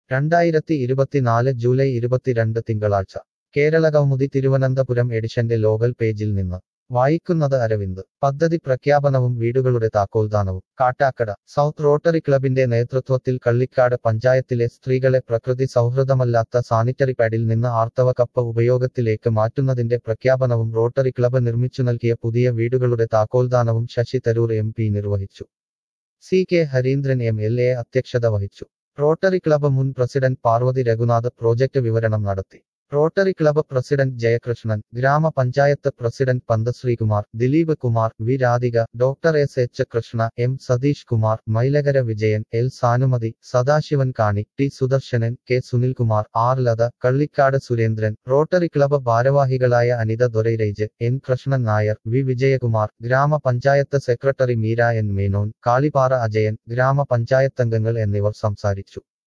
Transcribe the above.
രണ്ടായിരത്തി ഇരുപത്തിനാല് ജൂലൈ ഇരുപത്തിരണ്ട് തിങ്കളാഴ്ച കേരള കൗമുദി തിരുവനന്തപുരം എഡിഷന്റെ ലോകൽ പേജിൽ നിന്ന് വായിക്കുന്നത് അരവിന്ദ് പദ്ധതി പ്രഖ്യാപനവും വീടുകളുടെ താക്കോൽദാനവും കാട്ടാക്കട സൗത്ത് റോട്ടറി ക്ലബിന്റെ നേതൃത്വത്തിൽ കള്ളിക്കാട് പഞ്ചായത്തിലെ സ്ത്രീകളെ പ്രകൃതി സൗഹൃദമല്ലാത്ത സാനിറ്ററി പാഡിൽ നിന്ന് ആർത്തവ കപ്പ ഉപയോഗത്തിലേക്ക് മാറ്റുന്നതിന്റെ പ്രഖ്യാപനവും റോട്ടറി ക്ലബ് നിർമ്മിച്ചു നൽകിയ പുതിയ വീടുകളുടെ താക്കോൽദാനവും ശശി തരൂർ എം പി നിർവഹിച്ചു C K Hareendran M L A അധ്യക്ഷത വഹിച്ചു റോട്ടറി ക്ലബ് മുൻ പ്രസിഡന്റ് പാർവതി രഘുനാഥ് പ്രോജക്ട് വിവരണം നടത്തി റോട്ടറി ക്ലബ് പ്രസിഡന്റ് ജയകൃഷ്ണൻ ഗ്രാമപഞ്ചായത്ത് president Panthasreekumar Dileep Kumar V Radhika doctor S H Krishna M Satheesh Kumar Mylakkara Vijayan L Sanumathi Sadasivan Kani T Sudarsanan K Sunilkumar R Latha Kallikkad Surendran Rotary Club ഭാരവാഹികളായ അനിത ദൊരൈരൈജ് എൻ കൃഷ്ണൻ നായർ വി വിജയകുമാർ ഗ്രാമപഞ്ചായത്ത് സെക്രട്ടറി മീര എൻ മേനോൻ കാളിപ്പാറ അജയൻ ഗ്രാമപഞ്ചായത്തംഗങ്ങൾ എന്നിവർ സംസാരിച്ചു